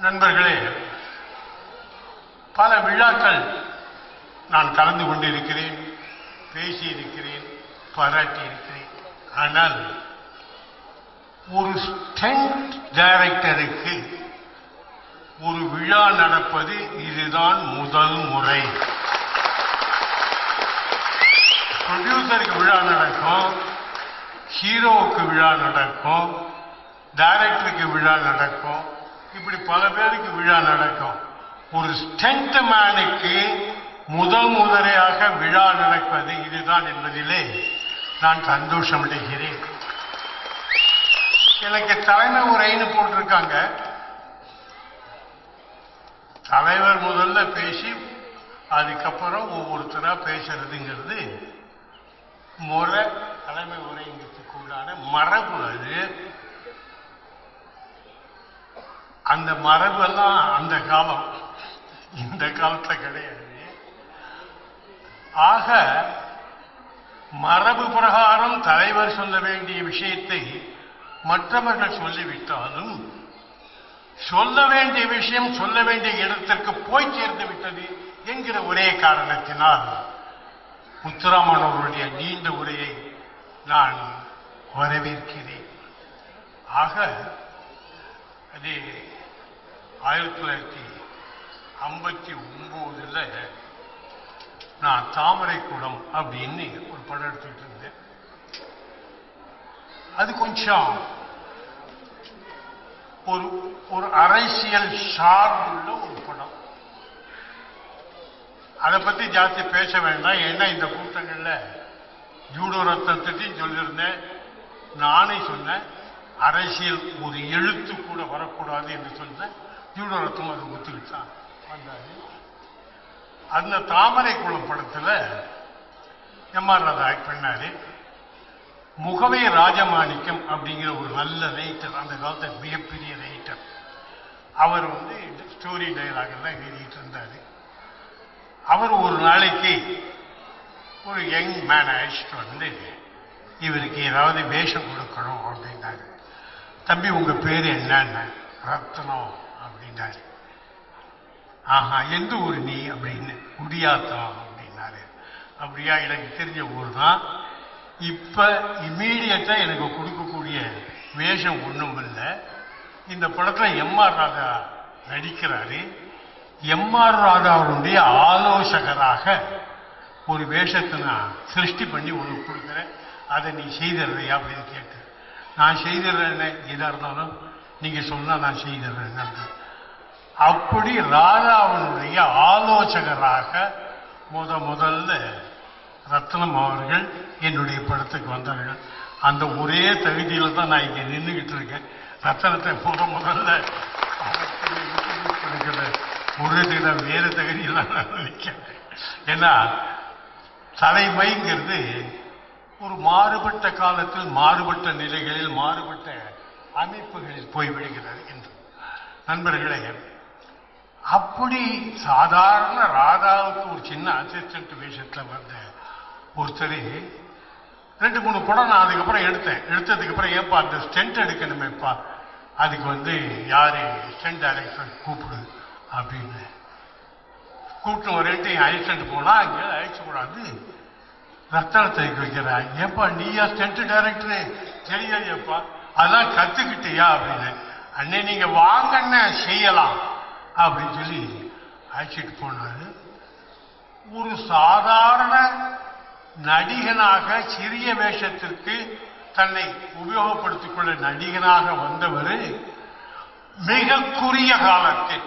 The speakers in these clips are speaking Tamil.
நண்பர்களே பல விழாக்கள் நான் கலந்து கொண்டிருக்கிறேன் பேசியிருக்கிறேன் பாராட்டியிருக்கிறேன் ஆனால் ஒரு ஸ்டென்ட் டைரக்டருக்கு ஒரு விழா நடப்பது இதுதான் முதல் முறை ப்ரொடியூசருக்கு விழா நடக்கும் ஹீரோவுக்கு விழா நடக்கும் டைரக்டருக்கு விழா நடக்கும் இப்படி பல பேருக்கு விழா நடக்கும் ஒரு ஸ்டென்ட் மேனுக்கு முதல் முதலையாக விழா நடப்பது இதுதான் என்பதிலே நான் சந்தோஷம் அடைகிறேன் எனக்கு தலைமை உரைன்னு போட்டிருக்காங்க தலைவர் முதல்ல பேசி அதுக்கப்புறம் ஒவ்வொருத்தரா பேசுறதுங்கிறது முறை தலைமை உரைங்கிறதுக்கு உண்டான மரபு அது அந்த மரபெல்லாம் அந்த காலம் இந்த காலத்துல கிடையாது ஆக மரபு பிரகாரம் தலைவர் சொல்ல வேண்டிய விஷயத்தை மற்றவர்கள் சொல்லிவிட்டாலும் சொல்ல வேண்டிய விஷயம் சொல்ல வேண்டிய இடத்திற்கு போய் சேர்ந்து விட்டது என்கிற ஒரே காரணத்தினால் முத்துராமன் அவருடைய நீண்ட உரையை நான் வரவேற்கிறேன் ஆக அது ஆயிரத்தி தொள்ளாயிரத்தி ஐம்பத்தி ஒன்பதுல நான் தாமரைக்குளம் அப்படின்னு ஒரு படம் எடுத்துக்கிட்டு இருந்தேன் அது கொஞ்சம் ஒரு ஒரு அரசியல் சார்புள்ள ஒரு படம் அதை பத்தி ஜாஸ்தி பேச வேண்டாம் ஏன்னா இந்த கூட்டங்கள்ல ஜூடோ ரத்தத்தையும் சொல்லியிருந்தேன் நானே சொன்னேன் அரசியல் ஒரு எழுத்து கூட வரக்கூடாது என்று சொன்னேன் ஜூடோ ரத்தம் அது ஒத்துக்கிட்டான் வந்தாரு அந்த தாமரை குளம் படத்துல எம்ஆர் ராதா ஆக்ட் பண்ணாரு முகவே ராஜமாணிக்கம் அப்படிங்கிற ஒரு நல்ல ரைட்டர் அந்த காலத்துல மிகப்பெரிய ரைட்டர் அவர் வந்து ஸ்டோரி டைலாக் எல்லாம் எழுதிட்டு இருந்தாரு அவர் ஒரு நாளைக்கு ஒரு யங் மேன் அழைச்சிட்டு வந்து இவருக்கு ஏதாவது வேஷம் கொடுக்கணும் அப்படின்னாரு தம்பி உங்க பேரு என்னன்னு ரத்னம் அப்படின்னாரு ஆஹா எந்த ஊர் நீ அப்படின்னு குடியாத்தம் அப்படின்னாரு அப்படியா எனக்கு தெரிஞ்ச ஊர் தான் இப்ப இம்மீடியட்டா எனக்கு கொடுக்கக்கூடிய வேஷம் ஒண்ணும் இல்லை இந்த படத்துல எம்ஆர் ராதா நடிக்கிறாரு எம்ஆர் ராதாவுடைய ஆலோசகராக ஒரு வேஷத்தை நான் சிருஷ்டி பண்ணி உனக்கு கொடுக்குறேன் அதை நீ செய்திடுறியா அப்படின்னு கேட்டு நான் செய்திடுறேன்னு எதா இருந்தாலும் நீங்க சொன்னா நான் செய்திடுறேன்னு அப்படி ராதாவினுடைய ஆலோசகராக முத முதல்ல ரத்னம் அவர்கள் என்னுடைய படத்துக்கு வந்தார்கள் அந்த ஒரே தகுதியில தான் நான் இங்க நின்றுகிட்டு இருக்கேன் ரத்தனத்தை முத முதல்ல இருக்கிற ஒரு தகுதி வேறு தகுதியெல்லாம் நான் நினைக்கிறேன் ஏன்னா தலைமைங்கிறது ஒரு மாறுபட்ட காலத்தில் மாறுபட்ட நிலைகளில் மாறுபட்ட அமைப்புகளில் போய்விடுகிறது என்று நண்பர்களே அப்படி சாதாரண ராதாவுக்கு ஒரு சின்ன அசிஸ்டன்ட் வேஷத்துல வந்த ஒருத்தர் ரெண்டு மூணு படம் நான் அதுக்கப்புறம் எடுத்தேன் எடுத்ததுக்கு அப்புறம் ஏப்பா அந்த ஸ்டென்ட் எடுக்கணுமேப்பா அதுக்கு வந்து யாரு ஸ்டென்ட் டைரக்டர் கூப்பிடு அப்படின்னு கூப்பிட்டு வரேன்ட்டு என் அசிஸ்டன்ட் போனா அங்கே அழைச்சக்கூடாது ரத்தனத்தை வைக்கிறான் ஏப்பா நீயா ஸ்டென்ட் டைரக்டரு தெரியாதுப்பா அதான் கத்துக்கிட்டியா அப்படின்னு அண்ணே நீங்க வாங்கண்ண செய்யலாம் அப்படின்னு சொல்லி அழைச்சிட்டு போனாரு ஒரு சாதாரண நடிகனாக சிறிய வேஷத்திற்கு தன்னை உபயோகப்படுத்திக் கொள்ள நடிகனாக வந்தவர் மிக குறுகிய காலத்தில்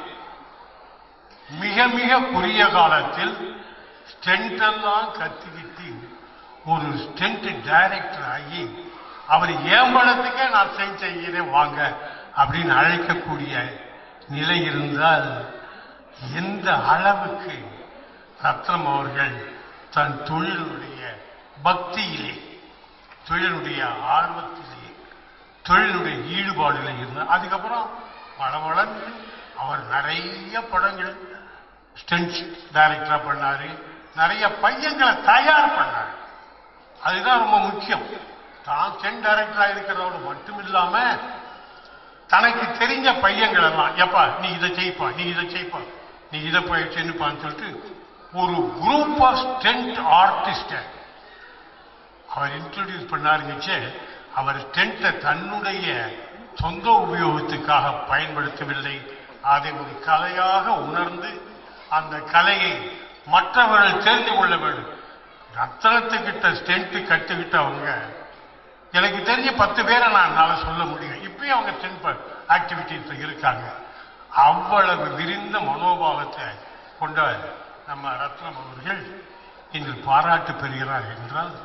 மிக மிக குறுகிய காலத்தில் ஸ்டென்ட் எல்லாம் கத்துக்கிட்டு ஒரு ஸ்டென்ட் டைரக்டர் ஆகி அவர் ஏம்பலத்துக்கே நான் ஸ்டென்ட் செய்கிறேன் வாங்க அப்படின்னு அழைக்கக்கூடிய நிலை இருந்தால் எந்த அளவுக்கு ரத்னம் அவர்கள் தன் தொழிலுடைய பக்தியிலே தொழிலுடைய ஆர்வத்திலே தொழிலுடைய ஈடுபாடுல இருந்தார் அதுக்கப்புறம் பளபளன்னு அவர் நிறைய படங்கள் ஸ்டென்ட் டைரக்டரா பண்ணாரு நிறைய பையன்களை தயார் பண்ணாரு அதுதான் ரொம்ப முக்கியம் தான் ஸ்டென்ட் டைரக்டரா இருக்கிறதோடு மட்டும் இல்லாம தனக்கு தெரிஞ்ச பையங்கள் எல்லாம் எப்பா நீ இதை செய்ப்பா நீ இதை செய்ப்பா நீ இதை போய் சென்னுப்பான்னு சொல்லிட்டு ஒரு குரூப் ஆஃப் ஸ்டென்ட் ஆர்டிஸ்ட அவர் இன்ட்ரோடியூஸ் பண்ணாருங்கச்சே அவர் ஸ்டென்ட்டை தன்னுடைய சொந்த உபயோகத்துக்காக பயன்படுத்தவில்லை அதை ஒரு கலையாக உணர்ந்து அந்த கலையை மற்றவர்கள் தெரிந்து கொள்ள வேண்டும் ரத்தனத்துக்கிட்ட ஸ்டென்ட் கட்டுக்கிட்டு அவங்க எனக்கு தெரிஞ்ச பத்து பேரை நான் என்னால சொல்ல முடியும் இப்பயும் அவங்க ஸ்டென்ட் ஆக்டிவிட்டிஸ் இருக்காங்க அவ்வளவு விரிந்த மனோபாவத்தை கொண்ட நம்ம ரத்னம் அவர்கள் இன்று பாராட்டு பெறுகிறார் என்றால்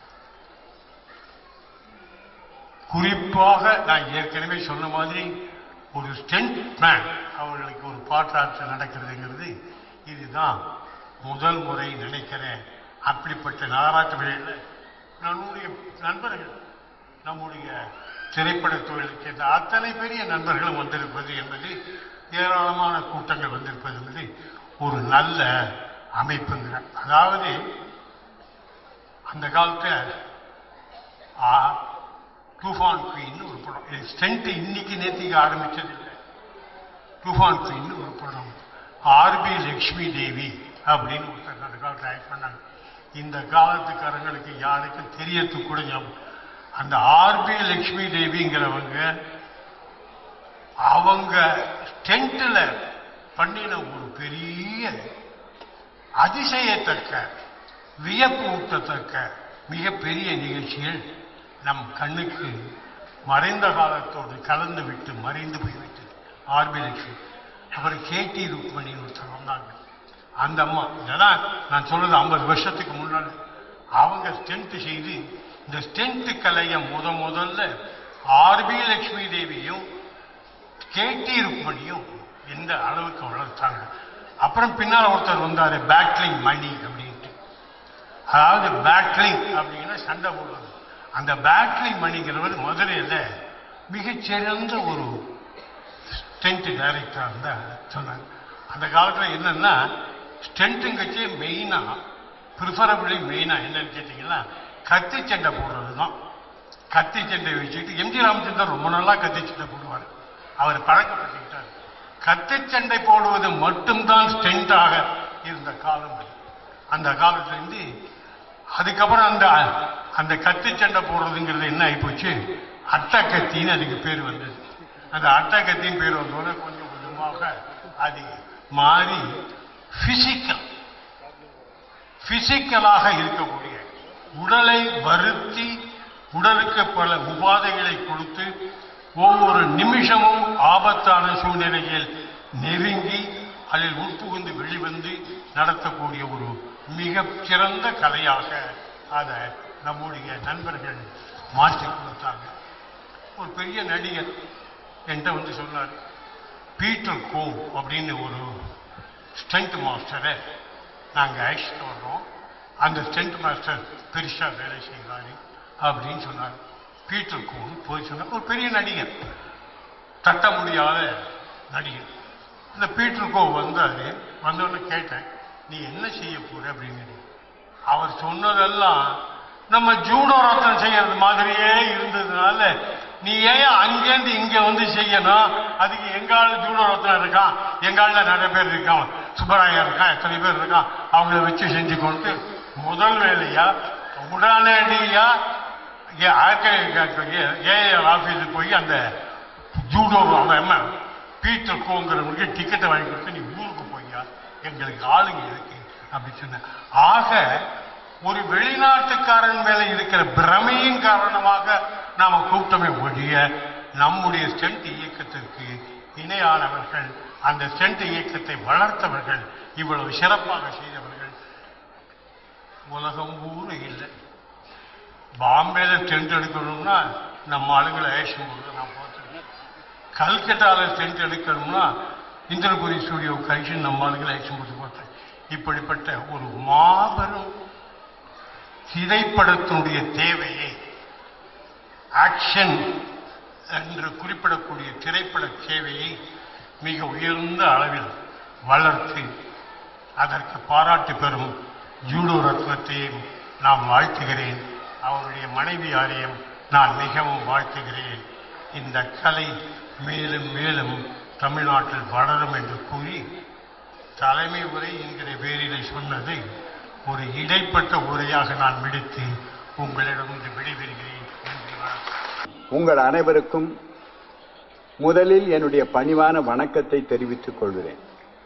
குறிப்பாக நான் ஏற்கனவே சொன்ன மாதிரி ஒரு ஸ்டென்ட் மேன் அவர்களுக்கு ஒரு பாட்டாற்று நடக்கிறதுங்கிறது இதுதான் முதல் முறை நினைக்கிறேன் அப்படிப்பட்ட நாராட்டு விழாவில் நம்முடைய நண்பர்கள் நம்முடைய திரைப்பட தொழிலை சேர்ந்த அத்தனை பெரிய நண்பர்களும் வந்திருப்பது என்பது ஏராளமான கூட்டங்கள் வந்திருப்பது என்பது ஒரு நல்ல அமைப்புங்கிற அதாவது அந்த காலத்தில் டூஃபான் குயின் ஒரு படம் இது ஸ்டென்ட் இன்னைக்கு நேத்திக்கு ஆரம்பிச்சது இல்லை டூஃபான் குயின் ஒரு படம் ஆர்பி லட்சுமி தேவி அப்படின்னு ஒருத்தர் அந்த காலத்தில் ஆக்ட் பண்ணாங்க இந்த காலத்துக்காரங்களுக்கு யாருக்கும் தெரியறது கூட ஞாபகம் அந்த ஆர்பி லட்சுமி தேவிங்கிறவங்க அவங்க ஸ்டென்ட்ல பண்ணின ஒரு பெரிய அதிசயத்தக்க வியப்பு ஊட்டத்தக்க மிகப்பெரிய நிகழ்ச்சிகள் நம் கண்ணுக்கு மறைந்த காலத்தோடு கலந்து விட்டு மறைந்து போய்விட்டது ஆர்பி லட்சுமி அவர் கேடி ருக்மணின்னு ஒருத்தர் வந்தாங்க அந்த அம்மா இதெல்லாம் நான் சொல்றது ஐம்பது வருஷத்துக்கு முன்னாடி அவங்க ஸ்டென்ட் செய்து இந்த ஸ்டென்ட் கலையை முத முதல்ல ஆர்பி லட்சுமி தேவியும் கேடி ருக்மணியும் எந்த அளவுக்கு வளர்த்தாங்க அப்புறம் பின்னால் ஒருத்தர் வந்தாரு பேட்லிங் மணி அப்படின்ட்டு அதாவது பேட்லிங் அப்படின்னா சண்டை போடுறது அந்த பேட்லிங் மணிங்கிறவர் மதுரையில் மிகச்சிறந்த ஒரு ஸ்டென்ட் டைரக்டராக இருந்தால் சொன்னாங்க அந்த காலத்தில் என்னன்னா ஸ்டென்ட்டுங்கச்சு மெயினாக ப்ரிஃபரபிளி மெயினாக என்னன்னு கேட்டிங்கன்னா கத்தி சண்டை போடுறது தான் கத்தி சண்டை வச்சுக்கிட்டு எம்ஜி ராமச்சந்திரன் ரொம்ப நல்லா கத்தி சண்டை போடுவார் அவர் பழக்கப்பட்டுக்கிட்டார் கத்தி சண்டை போடுவது மட்டும்தான் ஸ்டென்ட்டாக இருந்த காலம் அது. அந்த காலத்துலேருந்து அதுக்கப்புறம் அந்த அந்த கத்தி சண்டை போடுறதுங்கிறது என்ன ஆகிப்போச்சு அட்டை கத்தின்னு அதுக்கு பேர் வந்தது அந்த அட்டை கத்தின்னு பேர் வந்தோடனே கொஞ்சம் கொஞ்சமாக அது மாறி பிசிக்கல் பிசிக்கலாக இருக்கக்கூடிய உடலை வருத்தி உடலுக்கு பல உபாதைகளை கொடுத்து ஒவ்வொரு நிமிஷமும் ஆபத்தான சூழ்நிலையில் நெருங்கி அதில் உட்புகுந்து வெளிவந்து நடத்தக்கூடிய ஒரு மிகச் சிறந்த கலையாக அதை நம்முடைய நண்பர்கள் மாற்றி கொடுத்தாங்க ஒரு பெரிய நடிகர் என்கிட்ட வந்து சொன்னார் பீட்டர் கோ அப்படின்னு ஒரு ஸ்டண்ட் மாஸ்டரை நாங்கள் அழைச்சிட்டு வர்றோம் அந்த ஸ்டண்ட் மாஸ்டர் பெருசாக வேலை செய்கிறாரு அப்படின்னு சொன்னார் பீட்டர் கோன்னு போய் சொன்னார் ஒரு பெரிய நடிகர் தட்ட முடியாத நடிகர் அந்த பீட்டர் கோ வந்தார் வந்தோடனே கேட்டேன் நீ என்ன செய்ய போற அப்படின்னு அவர் சொன்னதெல்லாம் நம்ம ஜூடோ ரத்தம் செய்யறது மாதிரியே இருந்ததுனால நீ ஏன் அங்கேருந்து இங்க வந்து செய்யணும் அதுக்கு எங்கால ஜூடோ ரத்னம் இருக்கான் எங்கால நிறைய பேர் இருக்கான் சுப்பராயன் இருக்கான் எத்தனை பேர் இருக்கான் அவங்கள வச்சு செஞ்சு கொண்டு முதல் வேலையா உடனடியா ஏஆர் ஆபீஸுக்கு போய் அந்த ஜூடோ அவன் என்ன பீட்டர் கோங்கிறவனுக்கு டிக்கெட்டை வாங்கி கொடுத்து நீ ஊருக்கு போய்யா எங்களுக்கு ஆளுங்க இருக்கு அப்படி சொன்ன ஆக ஒரு வெளிநாட்டுக்காரன் மேல இருக்கிற பிரமையின் காரணமாக நாம கூட்டமே ஒழிய நம்முடைய ஸ்டென்ட் இயக்கத்திற்கு இணையானவர்கள் அந்த ஸ்டென்ட் இயக்கத்தை வளர்த்தவர்கள் இவ்வளவு சிறப்பாக செய்தவர்கள் உலகம் பூரா இல்லை பாம்பேல ஸ்டென்ட் எடுக்கணும்னா நம்ம ஆளுங்களை ஏஷன் நான் பார்த்துருக்கேன் கல்கட்டாவில் ஸ்டென்ட் எடுக்கணும்னா இந்திரபுரி ஸ்டுடியோ கழிச்சு நம்ம ஆளுங்களை ஏஷன் கொடுத்து பார்த்தேன் இப்படிப்பட்ட ஒரு மாபெரும் திரைப்படத்தினுடைய தேவையை ஆக்ஷன் என்று குறிப்பிடக்கூடிய திரைப்பட சேவையை மிக உயர்ந்த அளவில் வளர்த்து அதற்கு பாராட்டு பெறும் ஜூடோ ரத்னத்தையும் நான் வாழ்த்துகிறேன் அவருடைய மனைவியாரையும் நான் மிகவும் வாழ்த்துகிறேன் இந்த கலை மேலும் மேலும் தமிழ்நாட்டில் வளரும் என்று கூறி தலைமை உரை என்கிற பேரிலே சொன்னதை ஒரு இடைப்பட்ட உரையாக நான் விடுத்து உங்களிடம் இன்று விடைபெறுகிறேன் நன்றி வணக்கம் உங்கள் அனைவருக்கும் முதலில் என்னுடைய பணிவான வணக்கத்தை தெரிவித்துக் கொள்கிறேன்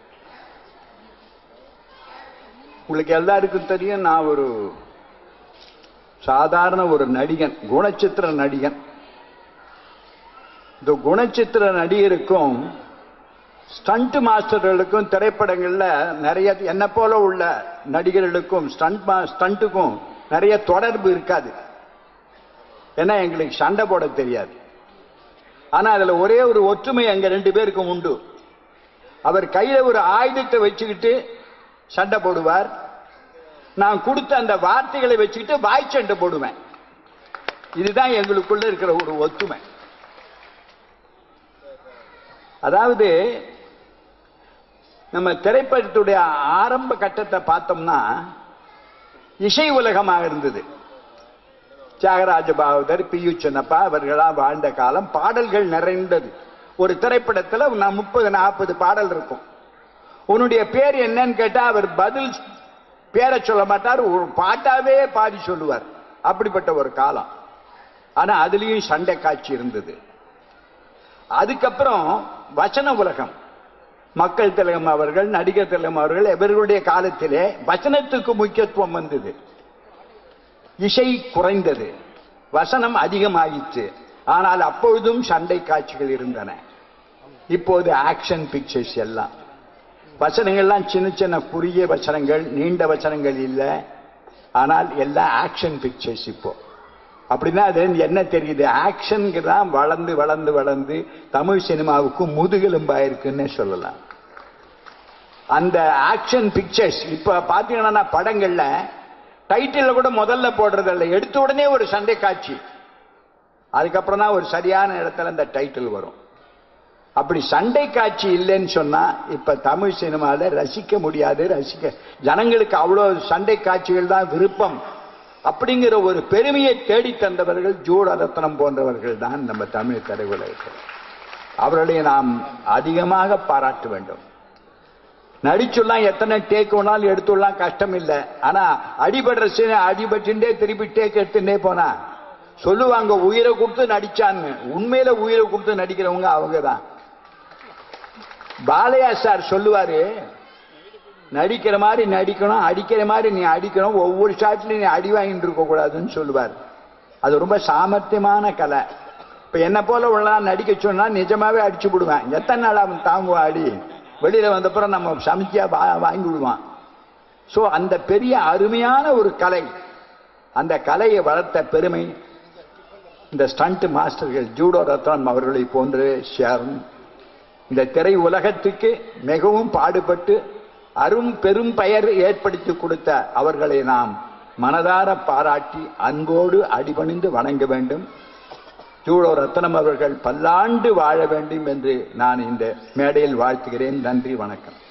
உங்களுக்கு எல்லாருக்கும் தெரியும் நான் ஒரு சாதாரண ஒரு நடிகன் குணச்சித்திர நடிகன் இந்த குணச்சித்திர நடிகருக்கும் ஸ்டண்ட் மாஸ்டர்களுக்கும் திரைப்படங்கள்ல நிறைய என்ன போல உள்ள நடிகர்களுக்கும் ஸ்டண்ட் மா ஸ்டண்ட்டுக்கும் நிறைய தொடர்பு இருக்காது ஏன்னா எங்களுக்கு சண்டை போட தெரியாது ஆனா அதுல ஒரே ஒரு ஒற்றுமை எங்க ரெண்டு பேருக்கும் உண்டு அவர் கையில ஒரு ஆயுதத்தை வச்சுக்கிட்டு சண்டை போடுவார் நான் கொடுத்த அந்த வார்த்தைகளை வச்சுக்கிட்டு வாய் சண்டை போடுவேன் இதுதான் எங்களுக்குள்ள இருக்கிற ஒரு ஒத்துமை அதாவது நம்ம திரைப்படத்துடைய ஆரம்ப கட்டத்தை பார்த்தோம்னா இசை உலகமாக இருந்தது தியாகராஜ பாகவதர் பி யு சின்னப்பா அவர்களாம் வாழ்ந்த காலம் பாடல்கள் நிறைந்தது ஒரு திரைப்படத்துல நான் முப்பது நாற்பது பாடல் இருக்கும் உன்னுடைய பேர் என்னன்னு கேட்டா அவர் பதில் பேரை சொல்ல மாட்டார் ஒரு பாட்டாவே பாடி சொல்லுவார் அப்படிப்பட்ட ஒரு காலம் ஆனா அதுலயும் சண்டை காட்சி இருந்தது அதுக்கப்புறம் வசன உலகம் மக்கள் திலகம் அவர்கள் நடிகர் திலகம் அவர்கள் இவர்களுடைய காலத்திலே வசனத்துக்கு முக்கியத்துவம் வந்தது இசை குறைந்தது வசனம் அதிகமாயிற்று ஆனால் அப்பொழுதும் சண்டை காட்சிகள் இருந்தன இப்போது ஆக்ஷன் பிக்சர்ஸ் எல்லாம் வசனங்கள்லாம் சின்ன சின்ன குறுகிய வசனங்கள் நீண்ட வசனங்கள் இல்லை ஆனால் எல்லாம் ஆக்ஷன் பிக்சர்ஸ் இப்போ அப்படின்னா அது என்ன தெரியுது ஆக்ஷன்கிறதான் வளர்ந்து வளர்ந்து வளர்ந்து தமிழ் சினிமாவுக்கு முதுகெலும்பாயிருக்குன்னு சொல்லலாம் அந்த ஆக்ஷன் பிக்சர்ஸ் இப்ப பாத்தீங்கன்னா படங்கள்ல டைட்டில் கூட முதல்ல போடுறதில்ல எடுத்த உடனே ஒரு சண்டை காட்சி அதுக்கப்புறம் தான் ஒரு சரியான இடத்துல அந்த டைட்டில் வரும் அப்படி சண்டை காட்சி இல்லைன்னு சொன்னா இப்ப தமிழ் சினிமால ரசிக்க முடியாது ரசிக்க ஜனங்களுக்கு அவ்வளவு சண்டை காட்சிகள் தான் விருப்பம் அப்படிங்கிற ஒரு பெருமையை தேடி தந்தவர்கள் ஜூடரத்னம் போன்றவர்கள் தான் நம்ம தமிழ் திரையுலகத்தில் அவர்களை நாம் அதிகமாக பாராட்ட வேண்டும் நடிச்சுலாம் எத்தனை டேக் வேணாலும் எடுத்துடலாம் கஷ்டம் இல்லை ஆனா அடிபடுற சீனை அடிபட்டுட்டே திருப்பி டேக் எடுத்துட்டே போனா சொல்லுவாங்க உயிரை கொடுத்து நடிச்சான்னு உண்மையில உயிரை கொடுத்து நடிக்கிறவங்க அவங்க தான் பாலையா சார் சொல்லுவாரு நடிக்கிற மாதிரி நடிக்கணும் அடிக்கிற மாதிரி நீ அடிக்கணும் ஒவ்வொரு ஷாட்லயும் நீ அடி வாங்கிட்டு இருக்க கூடாதுன்னு சொல்லுவார் அது ரொம்ப சாமர்த்தியமான கலை இப்ப என்ன போல உள்ள நடிக்க சொன்னா நிஜமாவே அடிச்சு விடுவேன் எத்தனை நாள் அவன் தாங்குவான் அடி வெளியில வந்தப்புறம் நம்ம சமைச்சியா வா- வாங்கி விடுவான் சோ அந்த பெரிய அருமையான ஒரு கலை அந்த கலையை வளர்த்த பெருமை இந்த ஸ்டண்ட் மாஸ்டர்கள் ஜூடோ ரத்னம் அவர்களை போன்று சேரும் இந்த திரை உலகத்துக்கு மிகவும் பாடுபட்டு அரும் பெரும் பெயர் ஏற்படுத்தி கொடுத்த அவர்களை நாம் மனதார பாராட்டி அன்போடு அடிபணிந்து வணங்க வேண்டும் ஜூடோ ரத்னம் அவர்கள் பல்லாண்டு வாழ வேண்டும் என்று நான் இந்த மேடையில் வாழ்த்துகிறேன் நன்றி வணக்கம்